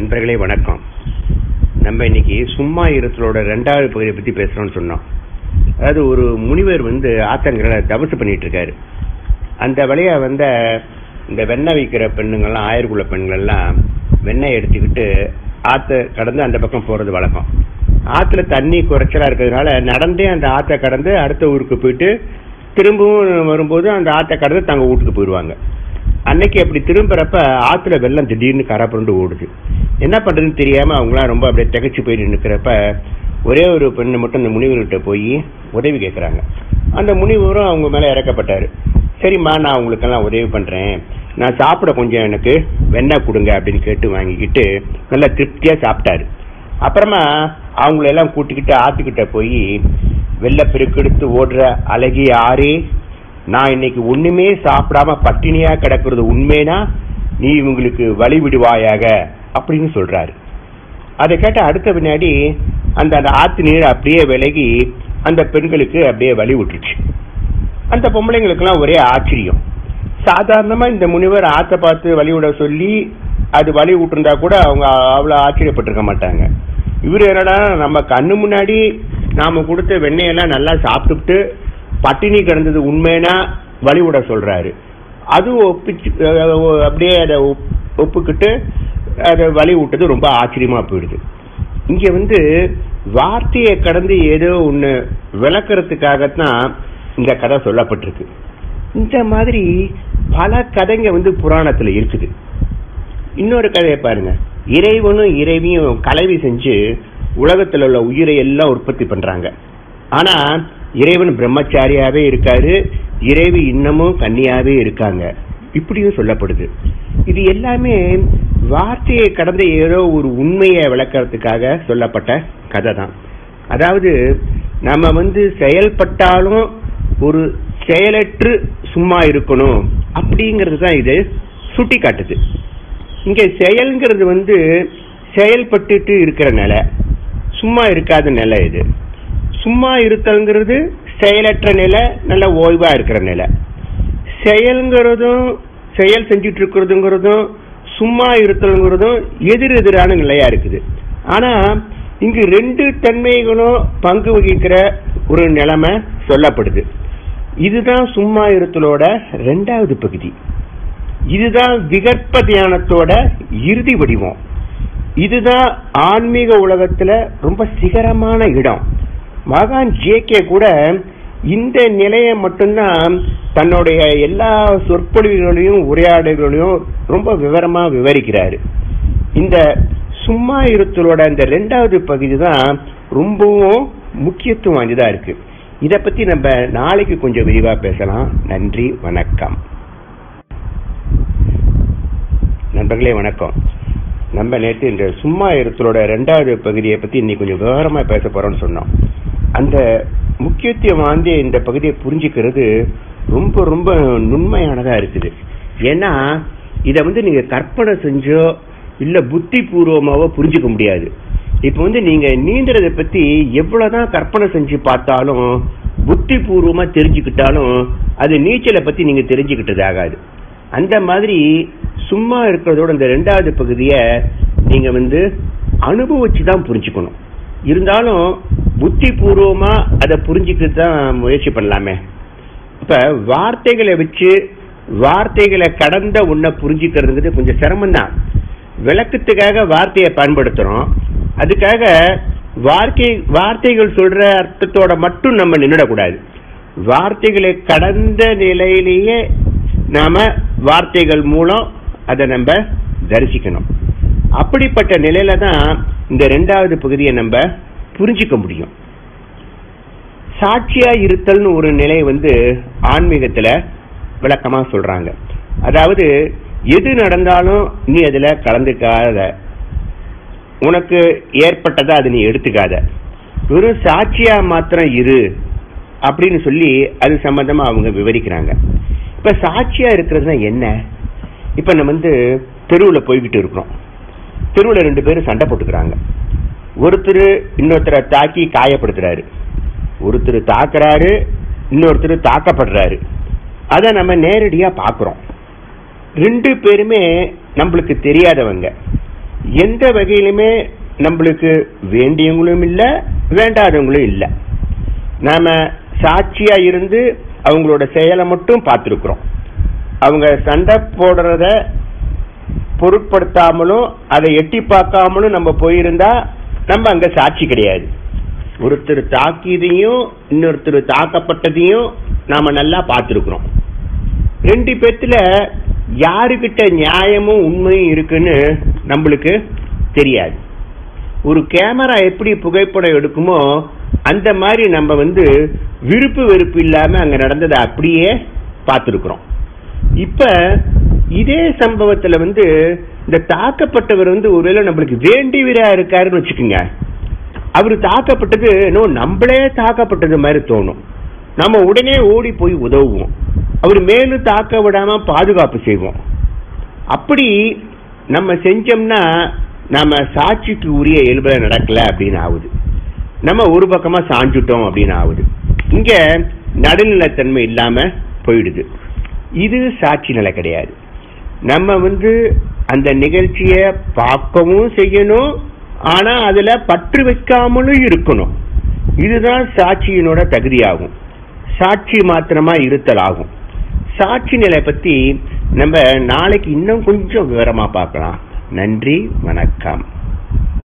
நண்பர்களே வணக்கம் நம்ம இன்னைக்கு சும்மா இருத்தலோட ரெண்டாவது பகுதியை பத்தி பேசுறோம்னு சொன்னோம் அதாவது ஒரு முனிவர் வந்து ஆத்தங்கரை தபசு பண்ணிட்டு இருக்காரு அந்த வழியா வந்த இந்த வெண்ணெய் விற்கிற பெண்ணுங்கள்லாம் ஆயிரக்குள்ள பெண்கள் எல்லாம் வெண்ணெய் எடுத்துக்கிட்டு ஆத்த கடந்து அந்த பக்கம் போறது வழக்கம் ஆத்துல தண்ணி குறைச்சலா இருக்கிறதுனால நடந்தே அந்த ஆத்த கடந்து அடுத்த ஊருக்கு போயிட்டு திரும்பவும் வரும்போது அந்த ஆத்த கடந்து தங்க வீட்டுக்கு போயிடுவாங்க அன்னைக்கு அப்படி திரும்புறப்ப ஆத்துல வெள்ளம் திடீர்னு கரை புரண்டு ஓடுது என்ன பண்றதுன்னு தெரியாம அவங்களாம் ரொம்ப அப்படியே திகைச்சு போய் நிற்கிறப்ப ஒரே ஒரு பெண்ணு மட்டும் அந்த முனிவர்கிட்ட போய் உதவி கேட்கறாங்க அந்த முனிவரும் அவங்க மேல இறக்கப்பட்டாரு சரிம்மா நான் உங்களுக்கெல்லாம் உதவி பண்றேன் நான் சாப்பிட கொஞ்சம் எனக்கு வெண்ணெய் கொடுங்க அப்படின்னு கேட்டு வாங்கிக்கிட்டு நல்லா திருப்தியா சாப்பிட்டாரு அப்புறமா அவங்கள எல்லாம் கூட்டிக்கிட்டு ஆத்துக்கிட்ட போய் வெள்ள பெருக்கெடுத்து ஓடுற அழகிய ஆறே நான் இன்னைக்கு ஒண்ணுமே சாப்பிடாம பட்டினியா கிடக்கிறது உண்மைனா நீ இவங்களுக்கு வழி விடுவாயாக அப்படின்னு சொல்றாரு அதை கேட்ட அடுத்த பின்னாடி அந்த அந்த ஆத்து நீர் அப்படியே விலகி அந்த பெண்களுக்கு அப்படியே வழி விட்டுருச்சு அந்த பொம்பளைங்களுக்கெல்லாம் ஒரே ஆச்சரியம் சாதாரணமா இந்த முனிவர் ஆத்த பார்த்து வழி விட சொல்லி அது வழி விட்டுருந்தா கூட அவங்க அவ்வளவு ஆச்சரியப்பட்டிருக்க மாட்டாங்க இவரு என்னடா நம்ம கண்ணு முன்னாடி நாம கொடுத்த வெண்ணெயெல்லாம் நல்லா சாப்பிட்டுட்டு பட்டினி கிடந்தது உண்மைனா வழி விட சொல்றாரு அது ஒப்பிச்சு அஹ் அப்படியே அதை ஒப்- ஒப்புக்கிட்டு அதை வழி விட்டது ரொம்ப ஆச்சரியமா போயிடுது இங்க வந்து வார்த்தையை கடந்து ஏதோ ஒண்ணு விளக்குறதுக்காகத்தான் இந்த கதை சொல்லப்பட்டிருக்கு இந்த மாதிரி பல கதைங்க வந்து புராணத்துல இருக்குது இன்னொரு கதையை பாருங்க இறைவனும் இறைவியும் கலவி செஞ்சு உலகத்துல உள்ள உயிரை எல்லாம் உற்பத்தி பண்றாங்க ஆனா இறைவன் பிரம்மச்சாரியாவே இருக்காரு இறைவி இன்னமும் கன்னியாவே இருக்காங்க இப்படியும் சொல்லப்படுது இது எல்லாமே வார்த்தையை கடந்த ஏதோ ஒரு உண்மையை விளக்கறதுக்காக சொல்லப்பட்ட கதை தான் அதாவது நம்ம வந்து செயல்பட்டாலும் ஒரு செயலற்று சும்மா இருக்கணும் அப்படிங்கிறது தான் இது சுட்டி காட்டுது இங்க செயல்ங்கிறது வந்து செயல்பட்டுட்டு இருக்கிற நிலை சும்மா இருக்காத நிலை இது சும்மா இருத்தல்ங்கிறது செயலற்ற நிலை நல்ல ஓய்வா இருக்கிற நிலை செயல்ங்கிறதும் செயல் செஞ்சுட்டு இருக்கிறதுங்கிறதும் சும்மா இருத்தல்ங்கிறதும் எதிர் எதிரான நிலையா இருக்குது ஆனா இங்கு ரெண்டு தன்மைகளும் பங்கு வகிக்கிற ஒரு நிலைமை சொல்லப்படுது இதுதான் சும்மா இருத்தலோட ரெண்டாவது பகுதி இதுதான் விகற்ப தியானத்தோட இறுதி வடிவம் இதுதான் ஆன்மீக உலகத்துல ரொம்ப சிகரமான இடம் மகான் ஜேகே கூட இந்த நிலையை மட்டும்தான் தன்னுடைய எல்லா சொற்பொழிவுகளையும் உரையாடல்களையும் ரொம்ப விவரமா விவரிக்கிறாரு இந்த சும்மா இருத்தலோட இந்த ரெண்டாவது பகுதி தான் ரொம்பவும் முக்கியத்துவம் வாய்ந்ததா இருக்கு இத பத்தி நம்ம நாளைக்கு கொஞ்சம் விரிவா பேசலாம் நன்றி வணக்கம் நண்பர்களே வணக்கம் நம்ம நேற்று இந்த சும்மா இருத்தலோட ரெண்டாவது பகுதியை பத்தி இன்னைக்கு கொஞ்சம் விவரமா பேச போறோம்னு சொன்னோம் அந்த முக்கியத்துவம் வாய்ந்த இந்த பகுதியை புரிஞ்சுக்கிறது ரொம்ப ரொம்ப நுண்மையானதா இருக்குது ஏன்னா இத வந்து நீங்க கற்பனை செஞ்சோ இல்ல புத்தி பூர்வமாவோ புரிஞ்சுக்க முடியாது இப்ப வந்து நீங்க நீந்துறதை பத்தி எவ்வளவுதான் கற்பனை செஞ்சு பார்த்தாலும் புத்தி பூர்வமா தெரிஞ்சுக்கிட்டாலும் அது நீச்சலை பத்தி நீங்க தெரிஞ்சுக்கிட்டது ஆகாது அந்த மாதிரி சும்மா இருக்கிறதோட இந்த ரெண்டாவது பகுதிய நீங்க வந்து அனுபவிச்சு தான் புரிஞ்சுக்கணும் இருந்தாலும் புத்தி பூர்வமா அதை புரிஞ்சுக்கிட்டு தான் முயற்சி பண்ணலாமே இப்ப வார்த்தைகளை வச்சு வார்த்தைகளை கடந்த ஒன்ன புரிஞ்சுக்கிறதுங்கிறது கொஞ்சம் சிரமம் தான் விளக்கத்துக்காக வார்த்தையை பயன்படுத்துறோம் அதுக்காக வார்த்தை வார்த்தைகள் சொல்ற அர்த்தத்தோட மட்டும் நம்ம நின்றுடக்கூடாது வார்த்தைகளை கடந்த நிலையிலேயே நாம வார்த்தைகள் மூலம் அதை நம்ம தரிசிக்கணும் அப்படிப்பட்ட நிலையில தான் இந்த ரெண்டாவது பகுதியை நம்ம புரிஞ்சுக்க முடியும் சாட்சியா இருத்தல்னு ஒரு நிலை வந்து ஆன்மீகத்துல விளக்கமா சொல்றாங்க அதாவது எது நடந்தாலும் நீ அதுல கலந்துக்காத உனக்கு ஏற்பட்டதை அது நீ எடுத்துக்காத வெறும் சாட்சியா மாத்திரம் இரு அப்படின்னு சொல்லி அது சம்பந்தமா அவங்க விவரிக்கிறாங்க இப்ப சாட்சியா இருக்கிறதுனா என்ன இப்ப நம்ம வந்து தெருவுல போய்கிட்டு இருக்கிறோம் தெருவுல ரெண்டு பேரும் சண்டை போட்டுக்கிறாங்க ஒருத்தர் இன்னொருத்தரை தாக்கி காயப்படுத்துறாரு ஒருத்தர் தாக்குறாரு இன்னொருத்தர் தாக்கப்படுறாரு அதை நம்ம நேரடியா பாக்குறோம் ரெண்டு பேருமே நம்மளுக்கு தெரியாதவங்க எந்த வகையிலுமே நம்மளுக்கு வேண்டியவங்களும் இல்ல வேண்டாதவங்களும் இல்ல நாம சாட்சியா இருந்து அவங்களோட செயலை மட்டும் பார்த்திருக்கிறோம் அவங்க சண்டை போடுறத பொருட்படுத்தாமலும் அதை எட்டி பார்க்காமலும் நம்ம போயிருந்தா நம்ம அங்க சாட்சி கிடையாது ஒருத்தர் தாக்கியதையும் இன்னொருத்தர் தாக்கப்பட்டதையும் நாம நல்லா பார்த்திருக்கிறோம் ரெண்டு பேத்துல யாருக்கிட்ட நியாயமும் உண்மையும் இருக்குன்னு நம்மளுக்கு தெரியாது ஒரு கேமரா எப்படி புகைப்படம் எடுக்குமோ அந்த மாதிரி நம்ம வந்து விருப்பு வெறுப்பு இல்லாம அங்க நடந்ததை அப்படியே பார்த்திருக்கிறோம் இப்ப இதே சம்பவத்துல வந்து இந்த தாக்கப்பட்டவர் வந்து ஒருவேளை நம்மளுக்கு வேண்டியவரா இருக்காருன்னு வச்சுக்கோங்க அவர் தாக்கப்பட்டது இன்னும் நம்மளே தாக்கப்பட்டது மாதிரி தோணும் நம்ம உடனே ஓடி போய் உதவுவோம் அவர் மேலும் தாக்க விடாம பாதுகாப்பு செய்வோம் அப்படி நம்ம செஞ்சோம்னா நம்ம சாட்சிக்கு உரிய இயல்புல நடக்கல அப்படின்னு ஆகுது நம்ம ஒரு பக்கமா சாஞ்சுட்டோம் அப்படின்னு ஆகுது இங்க நடுநிலைத்தன்மை இல்லாம போயிடுது இது சாட்சி நிலை கிடையாது நம்ம வந்து அந்த நிகழ்ச்சிய பார்க்கவும் செய்யணும் ஆனா அதுல பற்று வைக்காமலும் இருக்கணும் இதுதான் சாட்சியினோட தகுதியாகும் சாட்சி மாத்திரமா இருத்தல் ஆகும் சாட்சி நிலை பத்தி நம்ம நாளைக்கு இன்னும் கொஞ்சம் விவரமா பார்க்கலாம் நன்றி வணக்கம்